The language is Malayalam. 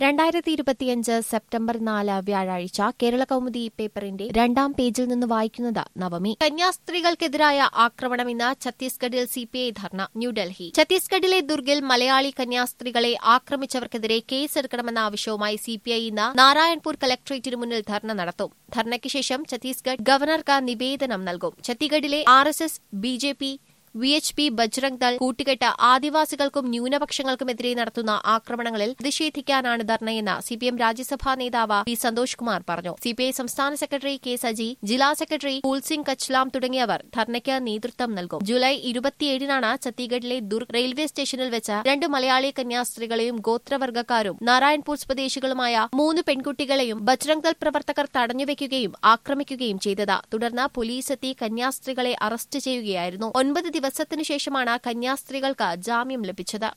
രണ്ടായിരത്തി ഇരുപത്തിയഞ്ച് സെപ്റ്റംബർ നാല് വ്യാഴാഴ്ച കേരള കൗമുദി പേപ്പറിന്റെ രണ്ടാം പേജിൽ നിന്ന് വായിക്കുന്നത് നവമി കന്യാസ്ത്രീകൾക്കെതിരായ ആക്രമണം ഇന്ന് ഛത്തീസ്ഗഡിൽ സിപിഐ ധർണ ന്യൂഡൽഹി ഛത്തീസ്ഗഡിലെ ദുർഗിൽ മലയാളി കന്യാസ്ത്രീകളെ ആക്രമിച്ചവർക്കെതിരെ കേസെടുക്കണമെന്ന ആവശ്യവുമായി സിപിഐ ഇന്ന് നാരായൺപൂർ കലക്ട്രേറ്റിന് മുന്നിൽ ധർണ നടത്തും ധർണയ്ക്ക് ശേഷം ഛത്തീസ്ഗഡ് ഗവർണർക്ക് നിവേദനം നൽകും ഛത്തീഗഡിലെ R S S B J P V H P Bajrang Dal കൂട്ടുകെട്ട് ആദിവാസികൾക്കും ന്യൂനപക്ഷങ്ങൾക്കുമെതിരെ നടത്തുന്ന ആക്രമണങ്ങളിൽ പ്രതിഷേധിക്കാനാണ് ധർണയെന്ന് സിപിഎം രാജ്യസഭാ നേതാവ് പി സന്തോഷ് കുമാർ പറഞ്ഞു സിപിഐ സംസ്ഥാന സെക്രട്ടറി കെ സജി ജില്ലാ സെക്രട്ടറി കൂൽസിംഗ് കച്ലാം തുടങ്ങിയവർ ധർണയ്ക്ക് നേതൃത്വം നൽകും ജൂലൈ ഇരുപത്തിയേഴിനാണ് ഛത്തീഗഡിലെ ദുർഗ് റെയിൽവേ സ്റ്റേഷനിൽ വെച്ച് രണ്ട് മലയാളി കന്യാസ്ത്രീകളെയും ഗോത്രവർഗ്ഗക്കാരും നാരായൺപൂർ സ്വദേശികളുമായ മൂന്ന് പെൺകുട്ടികളെയും ബജ്രംഗ് ദൾ പ്രവർത്തകർ തടഞ്ഞുവെക്കുകയും ആക്രമിക്കുകയും ചെയ്തത് തുടർന്ന് പോലീസ് എത്തി കന്യാസ്ത്രീകളെ അറസ്റ്റ് ചെയ്യുകയായിരുന്നു ഒൻപത് ദിവസത്തിനു ശേഷമാണ് കന്യാസ്ത്രീകൾക്ക് ജാമ്യം ലഭിച്ചത്